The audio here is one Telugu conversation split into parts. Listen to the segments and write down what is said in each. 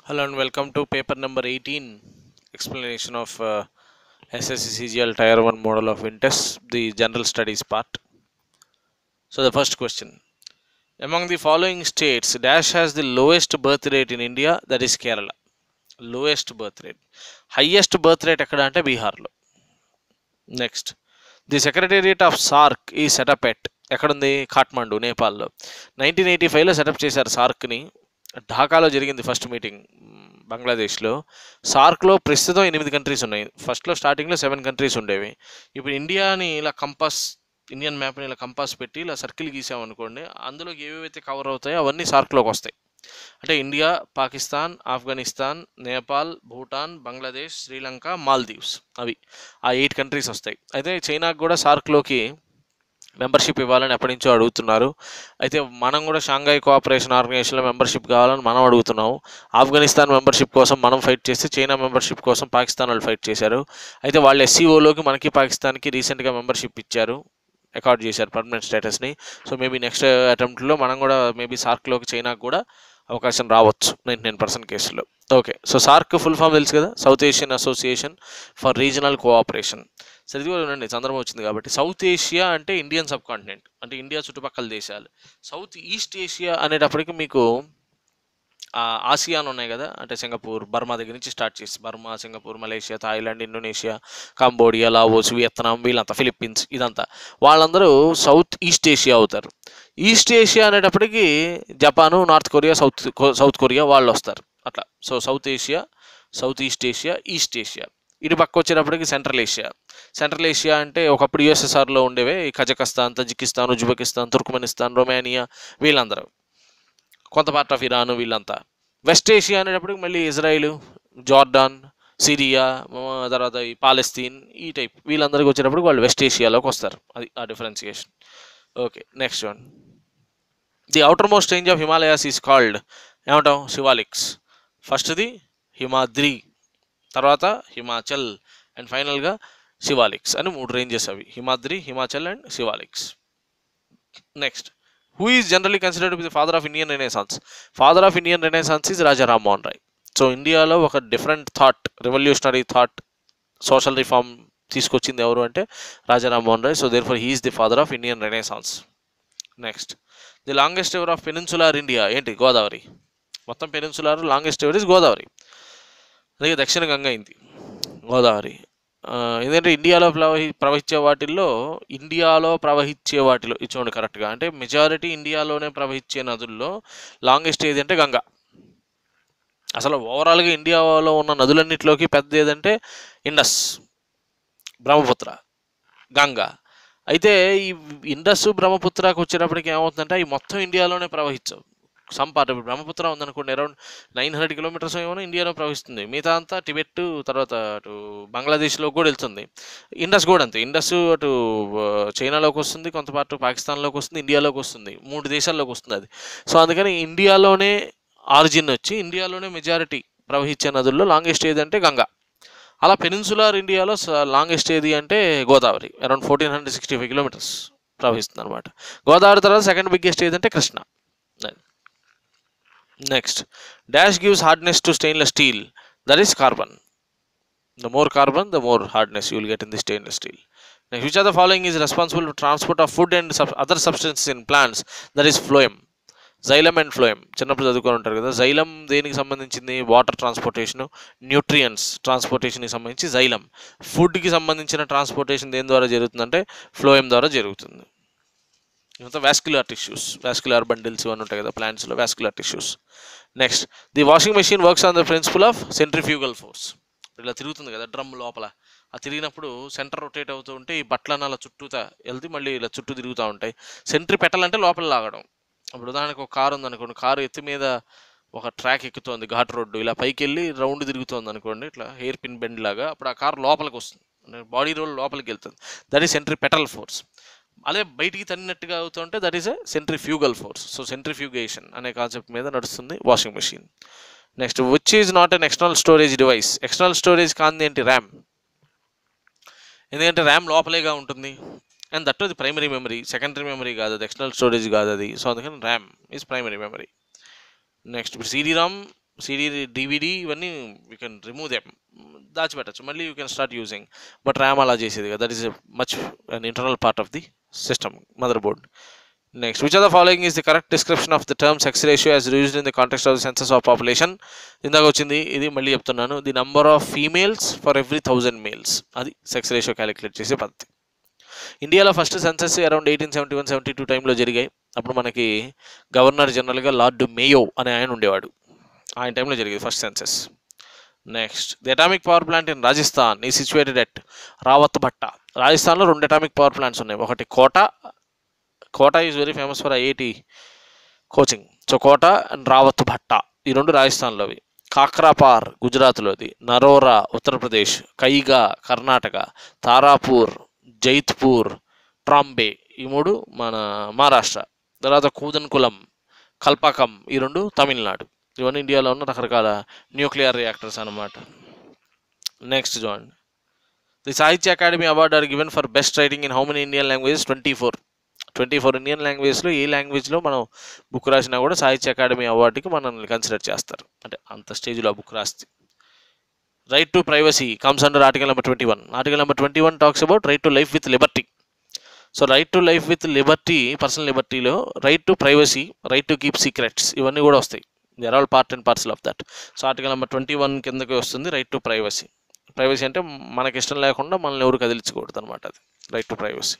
Hello and welcome to paper number 18 explanation of uh, SSC CGL Tier 1 model of Wintest, the general studies part. So, the first question Among the following states, Dash has the lowest birth rate in India, that is Kerala. Lowest birth rate. Highest birth rate ఎక్కడ అంటే బీహార్లో next the secretariat of SAARC ఈ సెటప్ ఎట్ ఎక్కడుంది కాఠ్మండు నేపాల్లో నైన్టీన్ ఎయిటీ ఫైవ్లో సెటప్ చేశారు సార్క్ని ఢాకాలో జరిగింది ఫస్ట్ మీటింగ్ బంగ్లాదేశ్లో సార్క్లో ప్రస్తుతం ఎనిమిది కంట్రీస్ ఉన్నాయి ఫస్ట్లో స్టార్టింగ్లో సెవెన్ కంట్రీస్ ఉండేవి ఇప్పుడు ఇండియాని ఇలా కంపాస్ ఇండియన్ మ్యాప్ని ఇలా కంపాస్ పెట్టి ఇలా సర్కిల్ గీసామనుకోండి అందులో ఏవేవైతే కవర్ అవుతాయో అవన్నీ సార్క్లోకి వస్తాయి అంటే ఇండియా పాకిస్తాన్ ఆఫ్ఘనిస్తాన్ నేపాల్ భూటాన్ బంగ్లాదేశ్ శ్రీలంక మాల్దీవ్స్ అవి ఆ ఎయిట్ కంట్రీస్ వస్తాయి అయితే చైనాకు కూడా సార్క్లోకి మెంబర్షిప్ ఇవ్వాలని ఎప్పటి నుంచో అడుగుతున్నారు అయితే మనం కూడా షాంఘై కోఆపరేషన్ ఆర్గనైజేషన్లో మెంబర్షిప్ కావాలని మనం అడుగుతున్నాం ఆఫ్ఘనిస్తాన్ మెంబర్షిప్ కోసం మనం ఫైట్ చేస్తే చైనా మెంబర్షిప్ కోసం పాకిస్తాన్ వాళ్ళు ఫైట్ చేశారు అయితే వాళ్ళు ఎస్సీఓలోకి మనకి పాకిస్తాన్కి రీసెంట్గా మెంబర్షిప్ ఇచ్చారు అకార్డ్ చేశారు పర్మనెంట్ స్టేటస్ని సో మేబీ నెక్స్ట్ అటెంప్ట్లో మనం కూడా మేబీ సార్క్లోకి చైనాకు కూడా అవకాశం రావచ్చు నైంటీ నైన్ పర్సెంట్ కేసుల్లో okay so SAARC full form తెలుసు కదా South Asian Association for Regional Cooperation సరే ఇది కూడా ఉండండి చంద్రబాబు వచ్చింది కాబట్టి సౌత్ ఏషియా అంటే ఇండియన్ సబ్ కాంటినెంట్ అంటే ఇండియా చుట్టుపక్కల దేశాలు సౌత్ ఈస్ట్ ఏషియా అనేటప్పటికి మీకు ఆ, ఆసియాన్ ఉన్నాయి కదా అంటే సింగపూర్ బర్మా దగ్గర నుంచి స్టార్ట్ చేసి Burma Singapore Malaysia Thailand Indonesia Cambodia Laos Vietnam వీళ్ళంతా ఫిలిప్పీన్స్ ఇదంతా వాళ్ళందరూ సౌత్ ఈస్ట్ ఏషియా అవుతారు ఈస్ట్ ఏషియా అనేటప్పటికి జపాను నార్త్ కొరియా సౌత్ కొ- సౌత్ కొరియా వాళ్ళు వస్తారు అట్లా so South Asia South East Asia East Asia ఇటు పక్క వచ్చేటప్పటికి సెంట్రల్ ఏషియా సెంట్రల్ ఏషియా అంటే ఒకప్పుడు యుఎస్ఎస్ఆర్లో ఉండేవే ఈ Kazakhstan Tajikistan Uzbekistan Turkmenistan Romania వీళ్ళందరూ కొంత పార్ట్ ఆఫ్ ఇరాన్ వీళ్ళంతా వెస్ట్ ఏషియా అనేటప్పటికి మళ్ళీ ఇజ్రాయిల్ జార్డాన్ సిరియా ఆ, తర్వాత ఈ పాలస్తీన్ ఈ టైప్ వీళ్ళందరికీ వచ్చేటప్పుడు వాళ్ళు వెస్ట్ ఏషియాలోకి వస్తారు అది ఆ differentiation okay next one the outermost range of Himalayas is called ఏమంటాం శివాలిక్స్ ఫస్ట్ది హిమాద్రి తర్వాత హిమాచల్ అండ్ ఫైనల్గా శివాలిక్స్ అని మూడు రేంజెస్ అవి Himadri Himachal and Shivaliks next who is generally considered the father of Indian renaissance father of Indian renaissance is Raja Rammohan Roy so ఇండియాలో ఒక different thought revolutionary thought social reform తీసుకొచ్చింది ఎవరు అంటే Raja Rammohan Roy so therefore he is the father of Indian renaissance next the longest river of peninsular India ఏంటి గోదావరి మొత్తం peninsular longest river is Godavari అలాగే దక్షిణ గంగ అయింది గోదావరి ఆ, ఎందుకంటే ఇండియాలో ప్రవహి ప్రవహించే వాటిల్లో ఇండియాలో ప్రవహించే వాటిలో ఇది చూడండి కరెక్ట్గా అంటే మెజారిటీ ఇండియాలోనే ప్రవహించే నదుల్లో లాంగెస్ట్ ఏది అంటే గంగ అసలు ఓవరాల్గా ఇండియాలో ఉన్న నదులన్నిటిలోకి పెద్ద ఏదంటే ఇండస్ బ్రహ్మపుత్ర గంగ అయితే ఈ ఇండస్ బ్రహ్మపుత్రకు వచ్చేటప్పటికి ఏమవుతుందంటే అవి మొత్తం ఇండియాలోనే ప్రవహించవు సమ్ పార్ట్ ఇప్పుడు బ్రహ్మపుత్ర ఉందనుకోండి అరౌండ్ నైన్ హండ్రెడ్ కిలోమీటర్స్ ఏమో ఇండియాలో ప్రవహిస్తుంది మిగతా అంతా టిబెట్ తర్వాత అటు బంగ్లాదేశ్లో కూడా వెళ్తుంది ఇండస్ కూడా అంతే ఇండస్ అటు ఆ, చైనాలోకి వస్తుంది కొంత పాటు పాకిస్తాన్లోకి వస్తుంది ఇండియాలోకి వస్తుంది మూడు దేశాల్లోకి వస్తుంది అది సో అందుకని ఇండియాలోనే ఆరిజిన్ వచ్చి ఇండియాలోనే మెజారిటీ ప్రవహించే నదుల్లో లాంగెస్ట్ ఏది అంటే గంగా అలా పెనిన్సులార్ ఇండియాలో లాంగెస్ట్ ఏది అంటే Godavari around fourteen hundred sixty five kilometres ప్రవహిస్తుంది అనమాట గోదావరి తర్వాత సెకండ్ బిగ్గెస్ట్ ఏదంటే Krishna next dash gives hardness to stainless steel that is carbon the more carbon the more hardness you will get in the stainless steel next which of the following is responsible for transport of food and sub- other substances in plants that is phloem xylem and phloem చిన్నప్పుడు చదువుకొని ఉంటారు కదా జైలం దేనికి సంబంధించింది వాటర్ ట్రాన్స్పోర్టేషన్ న్యూట్రియన్స్ ట్రాన్స్పోర్టేషన్కి సంబంధించి జైలం ఫుడ్కి సంబంధించిన ట్రాన్స్పోర్టేషన్ దేని ద్వారా జరుగుతుందంటే ఫ్లోయం ద్వారా జరుగుతుంది ఇదంతా వాస్కులర్ టిష్యూస్ వాస్కులర్ బండిల్స్ ఇవన్నీ ఉంటాయి కదా ప్లాంట్స్లో vascular tissues next the washing machine works on the principle of centrifugal force ఇలా తిరుగుతుంది కదా డ్రమ్ లోపల ఆ తిరిగినప్పుడు సెంటర్ రొటేట్ అవుతూ ఉంటే ఈ బట్టలన్న అలా చుట్టూతా వెళ్తే మళ్ళీ ఇలా చుట్టూ తిరుగుతూ ఉంటాయి సెంట్రి పెట్టాలంటే లోపల లాగడం ఇప్పుడు ఉదాహరణకు ఒక కారు ఉందనుకోండి కారు ఎత్తి మీద ఒక ట్రాక్ ఎక్కుతోంది ఘాట్ రోడ్డు ఇలా పైకి వెళ్ళి రౌండ్ తిరుగుతోంది అనుకోండి ఇట్లా హెయిర్ పిన్ బెండ్ లాగా అప్పుడు ఆ కారు లోపలికి వస్తుంది అంటే బాడీ రోల్ లోపలికి వెళ్తుంది that is centripetal force అదే బయటికి తన్నినట్టుగా అవుతుంటే that is a centrifugal force so centrifugation అనే కాన్సెప్ట్ మీద నడుస్తుంది washing machine next which is not an external storage device external storage కాంది ఏంటి ర్యామ్ ఎందుకంటే ర్యామ్ లోపలేగా ఉంటుంది అండ్ దట్ అది ప్రైమరీ మెమరీ సెకండరీ మెమరీ కాదు అది ఎక్స్టర్నల్ స్టోరేజ్ కాదు అది సో అందుకని RAM is primary memory next ఇప్పుడు సిడి రామ్ సిడి డివిడి ఇవన్నీ యూ కెన్ రిమూవ్ దెమ్ దాచిపెట్టచ్చు మళ్ళీ you can start using but RAM అలా చేసేది కదా that is much an internal part of the system motherboard next which are the following is the correct description of the term sex ratio as used in the context of the census of population ఇందాక వచ్చింది ఇది మళ్ళీ చెప్తున్నాను the number of females for every thousand males అది సెక్స్ రేషియో క్యాలిక్యులేట్ చేసే పద్ధతి ఇండియాలో first census around eighteen seventy one seventy two టైంలో జరిగాయి అప్పుడు మనకి గవర్నర్ జనరల్గా లార్డ్ మేయో అనే ఆయన ఉండేవాడు ఆయన టైంలో జరిగేది first census next the atomic power plant in Rajasthan is situated at Rawat Bhatta రాజస్థాన్లో రెండు అటామిక్ పవర్ ప్లాంట్స్ ఉన్నాయి ఒకటి Kota Kota is very famous for IIT coaching so Kota and Rawat Bhata ఈ రెండు రాజస్థాన్లోవి కాక్రాపార్ గుజరాత్లోది నరోరా ఉత్తరప్రదేశ్ కైగా కర్ణాటక తారాపూర్ జైత్పూర్ ట్రాంబే ఈ మూడు మన మహారాష్ట్ర తర్వాత కూదన్కులం కల్పాకం ఈ రెండు తమిళనాడు ఇవన్నీ ఇండియాలో ఉన్న రకరకాల న్యూక్లియర్ రియాక్టర్స్ అన్నమాట నెక్స్ట్ చూడండి the Sahitya Akademi award are given for best writing in how many Indian languages twenty four twenty four Indian లాంగ్వేజ్లో ఏ లాంగ్వేజ్లో మనం బుక్ రాసినా కూడా సాహిత్య అకాడమీ అవార్డుకి మనల్ని కన్సిడర్ చేస్తారు అంటే అంత స్టేజ్లో ఆ బుక్ రాస్తే right to privacy comes under article number twenty one article number twenty one talks about right to life with liberty so right to life with liberty personal లిబర్టీలో right to privacy right to keep secrets ఇవన్నీ కూడా వస్తాయి they are all part and parcel of that so article number twenty one కిందకి వస్తుంది రైట్ టు ప్రైవసీ ప్రైవసీ అంటే మనకి ఇష్టం లేకుండా మనల్ని ఎవరు కదిలించకూడదు అనమాట అది right to privacy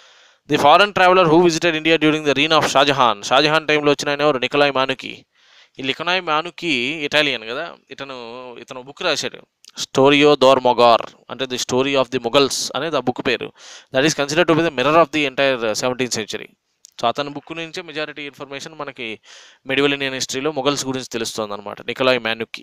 the foreign traveller who visited India during the reign of Shah Jahan Shah Jahan టైంలో వచ్చిన ఆయన ఎవరు నికలాయ్ మానుకి ఈ లికనాయ్ మానుకి ఇటాలియన్ కదా ఇతను ఇతను బుక్ రాశాడు స్టోరియో దోర్ మొగార్ అంటే the story of the Mughals అనేది ఆ బుక్ పేరు that is consider to be the mirror of the entire seventeenth century so అతని బుక్ నుంచే మెజారిటీ ఇన్ఫర్మేషన్ మనకి మెడివల్ ఇండియన్ హిస్టరీలో మొగల్స్ గురించి తెలుస్తుంది అనమాట నికలాయ్ మానుకి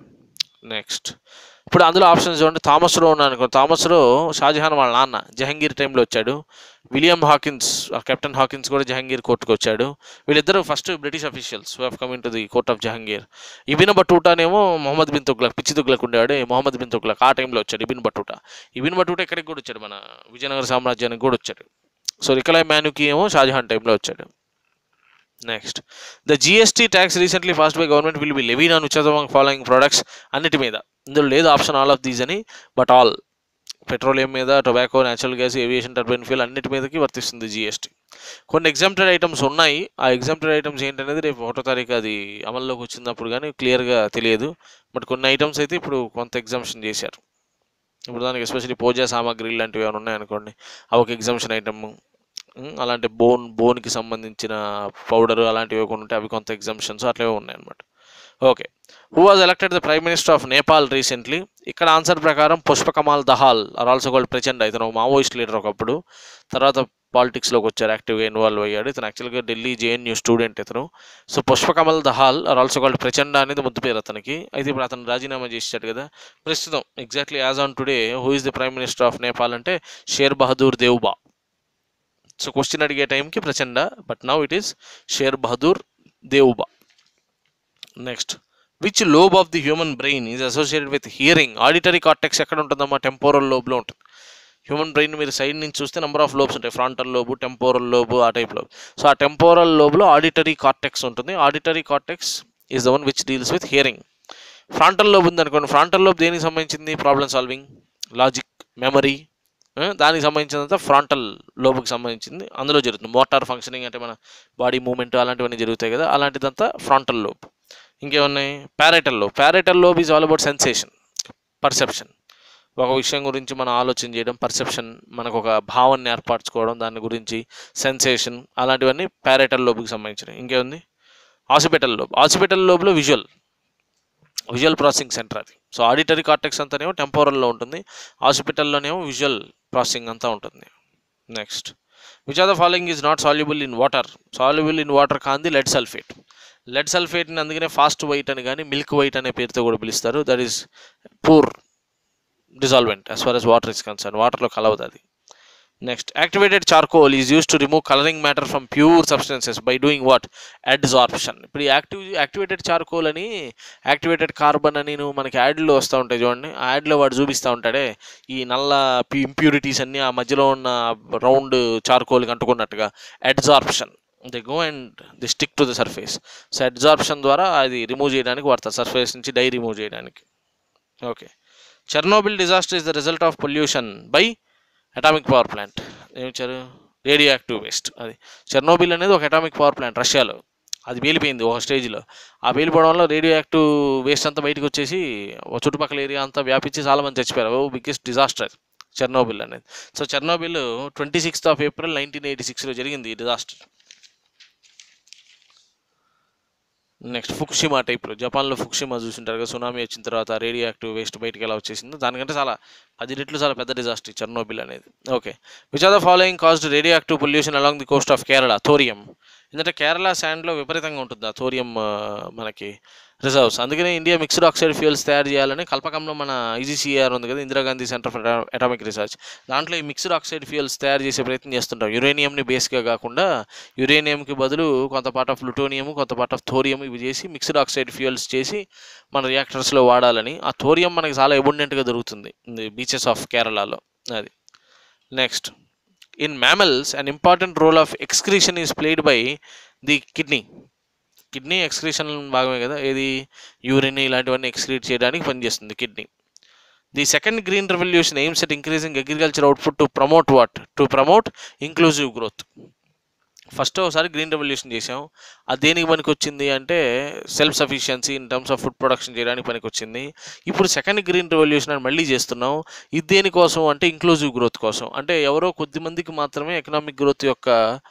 నెక్స్ట్ ఇప్పుడు అందులో ఆప్షన్స్ చూడండి థామస్ రో ఉన్నాను అనుకో థామస్ రో షాజహాన్ వాళ్ళ నాన్న జహంగీర్ టైంలో వచ్చాడు విలియం హాకిన్స్ కెప్టెన్ హాకిన్స్ కూడా జహంగీర్ కోర్టుకు వచ్చాడు వీళ్ళిద్దరు first British officials who have come in to the court of Jahangir Ibn బట్టూటానేమో మొహమ్మద్ బిన్ తుగ్లక్ పిచ్చి తుగ్లక్ ఉండేవాడు మొహమ్మద్ బిన్ తుగ్లక్ ఆ టైంలో వచ్చాడు ఇబిన్ బట్టూటా ఇబిన్ బట్టూటా ఎక్కడికి కూడా వచ్చాడు మన విజయనగర సామ్రాజ్యానికి కూడా వచ్చాడు సో రికలాయ్ మ్యానుకి ఏమో షాజహాన్ టైంలో వచ్చాడు next the GST tax recently passed by government will be levied on which following products అన్నిటి మీద ఇందులో లేదు ఆప్షన్ ఆల్ ఆఫ్ దీస్ అని బట్ ఆల్ పెట్రోలియం మీద tobacco natural gas aviation turbine fuel అన్నిటి మీదకి వర్తిస్తుంది జిఎస్టీ కొన్ని ఎగ్జామ్టెడ్ ఐటమ్స్ ఉన్నాయి ఆ ఎగ్జామ్టెడ్ ఐటమ్స్ ఏంటనేది రేపు ఒకటో తారీఖు అది అమల్లోకి వచ్చినప్పుడు కానీ క్లియర్గా తెలియదు బట్ కొన్ని ఐటమ్స్ అయితే ఇప్పుడు కొంత ఎగ్జామ్షన్ చేశారు ఇప్పుడు దానికి ఎస్పెషల్లీ పూజా సామాగ్రి లాంటివి ఏమైనా ఉన్నాయనుకోండి అవి ఒక ఎగ్జామ్షన్ ఐటమ్ అలాంటి బోన్ బోన్కి సంబంధించిన పౌడర్ అలాంటివి కొన్ని ఉంటే అవి కొంత ఎగ్జామ్షన్స్ అట్లవే ఉన్నాయన్నమాట okay who was elected the prime minister of Nepal recently ఇక్కడ ఆన్సర్ ప్రకారం Pushpa Kamal Dahal are also called Prachanda ఇతను ఒక మావోయిస్ట్ లీడర్ ఒకప్పుడు తర్వాత పాలిటిక్స్లోకి వచ్చారు యాక్టివ్గా ఇన్వాల్వ్ అయ్యాడు ఇతను యాక్చువల్గా ఢిల్లీ జేఎన్యూ స్టూడెంట్ ఇతను so Pushpa Kamal Dahal are also called Prachanda అనేది ముద్దు పేరు అతనికి అయితే ఇప్పుడు అతను రాజీనామా చేశాడు కదా ప్రస్తుతం exactly as on today who is the prime minister of Nepal అంటే షేర్ బహదూర్ దేవ్బా సో క్వశ్చన్ అడిగే టైంకి Prachanda but now it is Sher Bahadur Deuba next which lobe of the human brain is associated with hearing auditory cortex ఎక్కడ ఉంటుందమ్మా టెంపోరల్ లోబ్లో ఉంటుంది హ్యూమన్ బ్రెయిన్ మీరు సైడ్ నుంచి చూస్తే నెంబర్ ఆఫ్ లోబ్స్ ఉంటాయి ఫ్రంటల్ లోబు టెంపోరల్ లోబు ఆ టైప్ లోబ్ సో ఆ టెంపోరల్ లోబ్లో ఆడిటరీ కార్టెక్స్ ఉంటుంది auditory cortex is the one which deals with hearing frontal lobe ఉంది అనుకోండి ఫ్రంటల్ లోబ్ దేనికి సంబంధించింది ప్రాబ్లమ్ సాల్వింగ్ లాజిక్ మెమరీ దానికి సంబంధించినంత ఫ్రంటల్ లోబుకి సంబంధించింది అందులో జరుగుతుంది మోటార్ ఫంక్షనింగ్ అంటే మన బాడీ మూమెంట్ అలాంటివన్నీ జరుగుతాయి కదా అలాంటిదంతా ఫ్రంటల్ లోబ్ ఇంకేమున్నాయి parietal lobe parietal lobe is all about sensation perception ఒక విషయం గురించి మనం ఆలోచన చేయడం పర్సెప్షన్ మనకు ఒక భావాన్ని ఏర్పరచుకోవడం దాని గురించి సెన్సేషన్ అలాంటివన్నీ ప్యారైటల్ లోబుకి సంబంధించినవి ఇంకేముంది ఆసిపిటల్ లోబ్ ఆసిపిటల్ లోబ్లో విజువల్ విజువల్ ప్రాసెసింగ్ సెంటర్ అది సో ఆడిటరీ కార్టెక్స్ అంతానేమో టెంపోరల్లో ఉంటుంది హాస్పిటల్లోనేమో విజువల్ ప్రాసెసింగ్ అంతా ఉంటుంది next which are the following is not soluble in water soluble in water కాంది లెడ్ సల్ఫేట్ లెడ్ సల్ఫేట్ని అందుకనే ఫాస్ట్ వైట్ అని కానీ మిల్క్ వైట్ అనే పేరుతో కూడా పిలుస్తారు that is poor dissolvent as far as water is concern వాటర్లో కలవదు అది next activated charcoal is use to remove colouring matter from pure substances by doing what adsorption ఇప్పుడు యాక్టివ్ యాక్టివేటెడ్ చార్కోల్ అని యాక్టివేటెడ్ కార్బన్ అని నువ్వు మనకి యాడ్లో వస్తూ ఉంటాయి చూడండి ఆ యాడ్లో వాడు చూపిస్తూ ఉంటాడే ఈ నల్ల ఇంప్యూరిటీస్ అన్నీ ఆ మధ్యలో ఉన్న రౌండ్ చార్కోల్కి అంటుకున్నట్టుగా adsorption they go and the stick to the surface so absorption ద్వారా అది రిమూవ్ చేయడానికి వాడతారు సర్ఫేస్ నుంచి డై రిమూవ్ చేయడానికి okay Chernobyl disaster is the result of pollution by atomic power plant ఏమిచ్చారు రేడియో యాక్టివ్ వేస్ట్ అది చెర్నోబిల్ అనేది ఒక అటామిక్ పవర్ ప్లాంట్ రష్యాలో అది పేలిపోయింది ఒక స్టేజ్లో ఆ పేలిపోవడం వల్ల రేడియో యాక్టివ్ వేస్ట్ అంతా బయటకు వచ్చేసి ఓ చుట్టుపక్కల ఏరియా అంతా వ్యాపించి చాలా మంది చచ్చిపోయారు ఓ బిగ్గెస్ట్ డిజాస్టర్ చెర్నోబిల్ అనేది so Chernobyl twenty sixth of April nineteen eighty సిక్స్లో జరిగింది ఈ డిజాస్టర్ నెక్స్ట్ ఫుక్షిమా టైప్లో జపాన్లో ఫుక్షిమా చూసింటారు కదా సునామీ వచ్చిన తర్వాత రేడియో యాక్టివ్ వేస్ట్ బయటకు ఎలా వచ్చేసిందో దానికంటే చాలా పది రెట్లు చాలా పెద్ద డిజాస్టర్ చెర్నోబిల్ అనేది okay which are the following caused radioactive pollution along the coast of Kerala thorium ఎందుకంటే కేరళ శాండ్లో విపరీతంగా ఉంటుంది ఆ థోరియం మనకి రిజర్వ్స్ అందుకనే ఇండియా మిక్స్డ్ ఆక్సైడ్ ఫ్యూయల్స్ తయారు చేయాలని కల్పకంలో మన ఈజీసీఆర్ ఉంది కదా Indira Gandhi centre for atomic research దాంట్లో ఈ మిక్స్డ్ ఆక్సైడ్ ఫ్యూయల్స్ తయారు చేసే ప్రయత్నం చేస్తుంటాం యురేనియంని బేస్గా కాకుండా యురేనియంకి బదులు కొంత పార్ట్ ఆఫ్ ప్లూటోనియం కొంత పార్ట్ ఆఫ్ థోరియం ఇవి చేసి మిక్స్డ్ ఆక్సైడ్ ఫ్యూయల్స్ చేసి మన రియాక్టర్స్లో వాడాలని ఆ థోరియం మనకి చాలా అబుండెంట్గా దొరుకుతుంది బీచెస్ ఆఫ్ కేరళలో అది next in mammals an important role of excretion is played by the kidney kidney excretion భాగమే కదా ఏది యూరిన్ ఇలాంటివన్నీ ఎక్స్క్రీట్ చేయడానికి పనిచేస్తుంది kidney the second green revolution aims at increasing agriculture output to promote what to promote inclusive growth first ఒకసారి గ్రీన్ రెవల్యూషన్ చేసాం అది దేనికి పనికి వచ్చింది అంటే self sufficiency in terms of food production చేయడానికి పనికి వచ్చింది ఇప్పుడు సెకండ్ గ్రీన్ రెవల్యూషన్ అని మళ్ళీ చేస్తున్నాం ఇది దేనికోసం అంటే ఇంక్లూజివ్ గ్రోత్ కోసం అంటే ఎవరో కొద్ది మందికి మాత్రమే ఎకనామిక్ గ్రోత్ యొక్క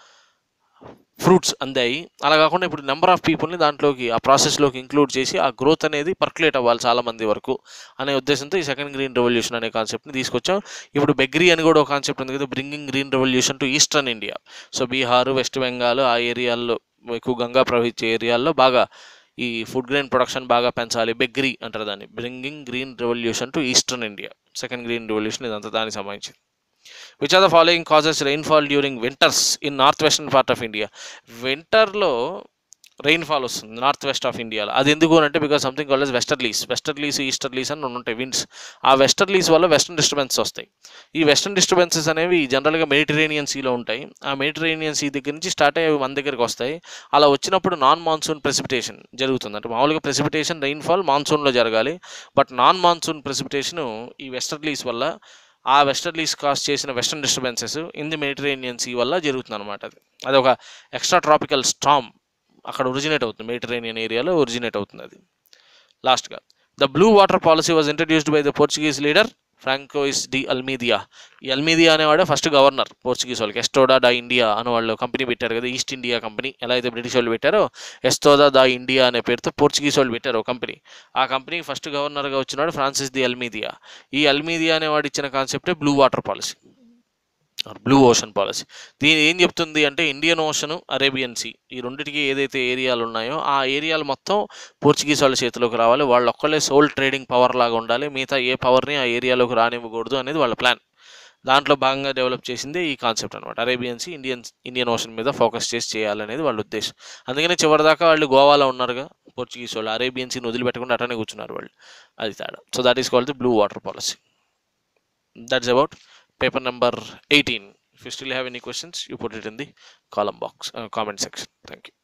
ఫ్రూట్స్ అందాయి అలా కాకుండా ఇప్పుడు నెంబర్ ఆఫ్ పీపుల్ని దాంట్లోకి ఆ ప్రాసెస్లోకి ఇంక్లూడ్ చేసి ఆ గ్రోత్ అనేది పర్కులేట్ అవ్వాలి చాలా మంది వరకు అనే ఉద్దేశంతో ఈ సెకండ్ గ్రీన్ రెవల్యూషన్ అనే కాన్సెప్ట్ని తీసుకొచ్చాం ఇప్పుడు బెగ్రీ అని కూడా ఒక కాన్సెప్ట్ ఉంది కదా bringing green revolution to eastern India so Bihar West Bengal ఆ ఏరియాల్లో ఎక్కువ గంగా ప్రవహించే ఏరియాల్లో బాగా ఈ ఫుడ్ గ్రెయిన్ ప్రొడక్షన్ బాగా పెంచాలి బెగ్రీ అంటారు దాన్ని bringing green revolution to eastern India second green revolution ఇదంతా దానికి సంబంధించింది which are the following causes rainfall during winters in north western part of India వింటర్లో రెయిన్ఫాల్ వస్తుంది నార్త్ వెస్ట్ ఆఫ్ ఇండియాలో అది ఎందుకు అంటే because something called westerlies westerlies easterlies అని రెండు ఉంటాయి విండ్స్ ఆ వెస్టర్లీస్ వల్ల వెస్టర్న్ డిస్టర్బెన్స్ వస్తాయి ఈ వెస్టర్న్ డిస్టర్బెన్సెస్ అనేవి జనరల్గా మెడిటరేనియన్ సీలో ఉంటాయి ఆ మెడిటరేనియన్ సీ దగ్గర నుంచి స్టార్ట్ అయ్యి మన దగ్గరికి వస్తాయి అలా వచ్చినప్పుడు నాన్ మాన్సూన్ ప్రెసిపిటేషన్ జరుగుతుంది అంటే మామూలుగా ప్రెసిపిటేషన్ రెయిన్ఫాల్ మాన్సూన్లో జరగాలి బట్ నాన్ మాన్సూన్ ప్రెసిపిటేషన్ ఈ వెస్టర్లీస్ వల్ల ఆ వెస్టర్లీస్ కాస్ట్ చేసిన western disturbances in the Mediterranean sea వల్ల జరుగుతుంది అనమాట అది అది ఒక ఎక్స్ట్రా ట్రాపికల్ స్టామ్ అక్కడ ఒరిజినేట్ అవుతుంది మెడిటరేనియన్ ఏరియాలో ఒరిజినేట్ అవుతుంది అది లాస్ట్గా the blue water policy was introduced by the Portuguese leader Francois de Almeida ఈ అల్మీదియా అనేవాడే ఫస్ట్ గవర్నర్ పోర్చుగీస్ వాళ్ళకి ఎస్టోడా డా ఇండియా అని వాళ్ళు కంపెనీ పెట్టారు కదా ఈస్ట్ ఇండియా కంపెనీ ఎలా అయితే బ్రిటిష్ వాళ్ళు పెట్టారో ఎస్టోదా దా ఇండియా అనే పేరుతో పోర్చుగీస్ వాళ్ళు పెట్టారు ఒక కంపెనీ ఆ కంపెనీకి ఫస్ట్ గవర్నర్గా వచ్చినాడు ఫ్రాన్సిస్ ది అల్మీదియా ఈ అల్మీదియా అనేవాడు ఇచ్చిన కాన్సెప్టే blue water policy blue ocean policy దీని ఏం చెప్తుంది అంటే ఇండియన్ ఓషన్ అరేబియన్ సీ ఈ రెండింటికి ఏదైతే ఏరియాలు ఉన్నాయో ఆ ఏరియాలు మొత్తం పోర్చుగీస్ వాళ్ళ చేతిలోకి రావాలి వాళ్ళు ఒక్కళ్ళే సోల్ ట్రేడింగ్ పవర్ లాగా ఉండాలి మిగతా ఏ పవర్ని ఆ ఏరియాలోకి రానివ్వకూడదు అనేది వాళ్ళ ప్లాన్ దాంట్లో భాగంగా డెవలప్ చేసిందే ఈ కాన్సెప్ట్ అనమాట Arabian sea Indian Indian ocean మీద ఫోకస్ చేసి చేయాలనేది వాళ్ళ ఉద్దేశం అందుకనే చివరిదాకా వాళ్ళు గోవాలో ఉన్నారుగా పోర్చుగీస్ వాళ్ళు అరేబియన్ సీని వదిలిపెట్టకుండా అటనే కూర్చున్నారు వాళ్ళు అది తేడా so that is called the blue water policy that's about paper number 18 if you still have any questions you put it in the column box uh, comment section thank you